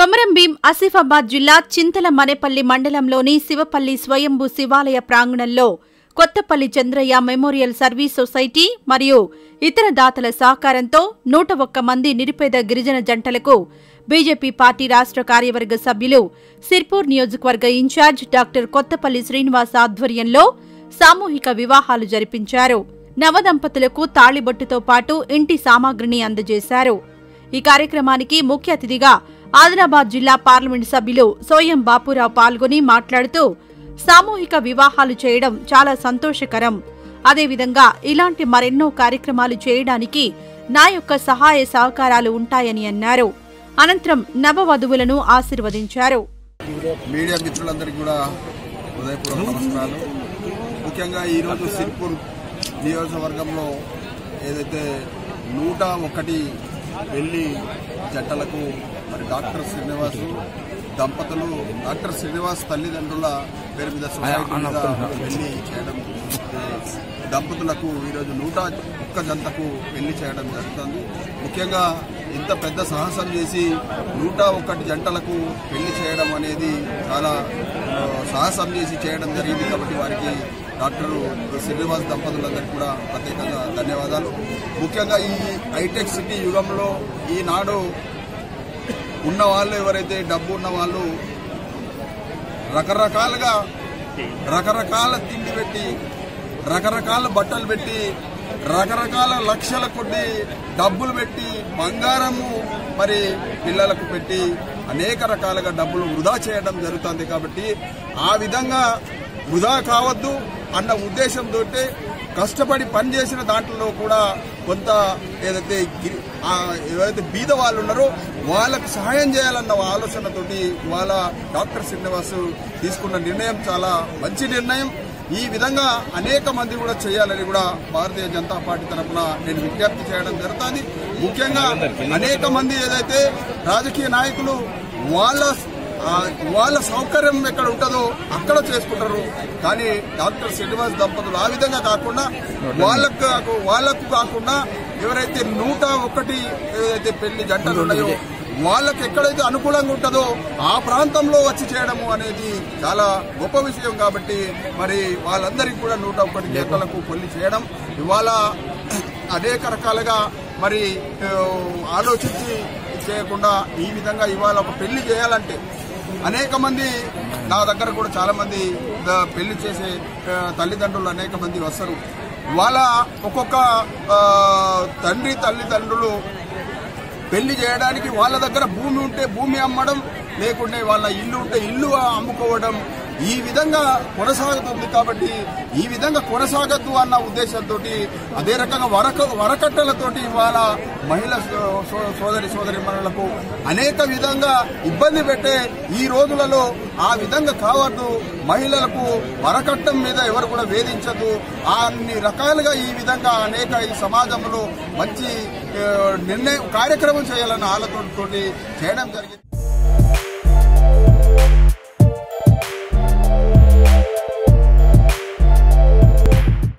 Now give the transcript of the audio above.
కొమరంభీం ఆసిఫాబాద్ జిల్లా చింతల మనేపల్లి మండలంలోని శివపల్లి స్వయంభూ శివాలయ ప్రాంగణంలో Kothapalli Chandraiah memorial service society మరియు ఇతర దాతల సహకారంతో నూట ఒక్క మంది నిరుపేద గిరిజన జంటలకు బీజేపీ పార్టీ రాష్ట్ర కార్యవర్గ సభ్యులు సిర్పూర్ నియోజకవర్గ ఇన్ఛార్జ్ డాక్టర్ కొత్తపల్లి శ్రీనివాస్ ఆధ్వర్యంలో సామూహిక వివాహాలు జరిపించారు నవదంపతులకు తాళిబొట్టుతో పాటు ఇంటి సామాగ్రిని అందజేశారు ఈ కార్యక్రమానికి ముఖ్య అతిథిగా ఆదిలాబాద్ జిల్లా పార్లమెంట్ సభ్యులు సోయం బాపురావు పాల్గొని మాట్లాడుతూ సామూహిక వివాహాలు చేయడం చాలా సంతోషకరం అదేవిధంగా ఇలాంటి మరెన్నో కార్యక్రమాలు చేయడానికి నా యొక్క సహాయ సహకారాలు ఉంటాయని అన్నారు అనంతరం నవవధువులను ఆశీర్వదించారు మీడియా మిత్రులందరికీ కూడా హృదయపూర్వక నమస్కారాలు ముఖ్యంగా ఈరోజు సిర్పూర్ నియోజకవర్గంలో ఏదైతే నూట ఒకటి పెళ్లి జంటలకు మరి డాక్టర్ శ్రీనివాసు దంపతులు డాక్టర్ శ్రీనివాస్ తల్లిదండ్రుల పేరు మీద సొసైటీ మీద పెళ్లి చేయడం ఏ, దంపతులకు ఈరోజు నూట ఒక్క జంటకు పెళ్లి చేయడం జరుగుతుంది ముఖ్యంగా ఇంత పెద్ద సాహసం చేసి నూట ఒకటి జంటలకు పెళ్లి చేయడం అనేది చాలా ఆ, సాహసం చేసి చేయడం జరిగింది కాబట్టి వారికి డాక్టర్ శ్రీనివాస్ దంపతులందరికీ కూడా ప్రత్యేకంగా ధన్యవాదాలు ముఖ్యంగా ఈ హైటెక్ సిటీ యుగంలో ఈనాడు ఉన్న వాళ్ళు ఎవరైతే డబ్బు ఉన్న వాళ్ళు రకరకాలుగా రకరకాల తిండి పెట్టి రకరకాల బట్టలు పెట్టి రకరకాల లక్షల కొద్ది డబ్బులు పెట్టి బంగారము మరి పిల్లలకు పెట్టి అనేక రకాలుగా డబ్బులు వృధా చేయడం జరుగుతుంది కాబట్టి ఆ విధంగా వృధా కావద్దు అన్న ఉద్దేశంతో కష్టపడి పనిచేసిన దాంట్లో కూడా కొంత ఏదైతే గి- ఆ ఎవరైతే బీద వాళ్ళు ఉన్నారో వాళ్ళకు సహాయం చేయాలన్న ఆలోచనతోటి ఇవాళ డాక్టర్ శ్రీనివాస్ తీసుకున్న నిర్ణయం చాలా మంచి నిర్ణయం ఈ విధంగా అనేక మంది కూడా చేయాలని కూడా భారతీయ జనతా పార్టీ తరఫున నేను విజ్ఞప్తి చేయడం జరుగుతుంది ముఖ్యంగా అనేక మంది ఏదైతే రాజకీయ నాయకులు వాళ్ళ ఆ, వాళ్ళ సౌకర్యం ఎక్కడ ఉంటుందో అక్కడ చేసుకుంటారు కానీ డాక్టర్ శ్రీనివాస్ దంపతులు ఆ విధంగా కాకుండా వాళ్ళకు కాకు- వాళ్ళకు కాకుండా ఎవరైతే నూట ఒకటి ఏదైతే పెళ్లి జంటలు ఉన్నాయో వాళ్ళకి ఎక్కడైతే అనుకూలంగా ఉంటుందో ఆ ప్రాంతంలో వచ్చి చేయడము అనేది చాలా గొప్ప విషయం కాబట్టి మరి వాళ్ళందరికీ కూడా నూట ఒకటి జంటలకు పెళ్లి చేయడం ఇవాళ అనేక రకాలుగా మరి ఆ, ఆలోచించి చేయకుండా ఈ విధంగా ఇవాళ ఒక పెళ్లి చేయాలంటే అనేక మంది నా దగ్గర కూడా చాలా మంది ద- పెళ్లి చేసే ఆ, తల్లిదండ్రులు అనేక మంది వస్తారు వాళ్ళ ఒక్కొక్క ఆ, తండ్రి తల్లిదండ్రులు పెళ్లి చేయడానికి వాళ్ళ దగ్గర భూమి ఉంటే భూమి అమ్మడం లేకుంటే వాళ్ళ ఇల్లు ఉంటే ఇల్లు అమ్ముకోవడం ఈ విధంగా కొనసాగుతుంది కాబట్టి ఈ విధంగా కొనసాగద్దు అన్న ఉద్దేశంతో అదే రకంగా వరక వరకట్టలతోటి ఇవాళ మహిళ సో- సో- సోదరి సోదరి మనులకు అనేక విధంగా ఇబ్బంది పెట్టే ఈ రోజులలో ఆ విధంగా కావద్దు మహిళలకు వరకట్టం మీద ఎవరు కూడా వేధించద్దు అన్ని రకాలుగా ఈ విధంగా అనేక ఈ సమాజంలో మంచి ఆ, నిర్ణయం కార్యక్రమం చేయాలన్న ఆలోచనతోటి చేయడం జరిగింది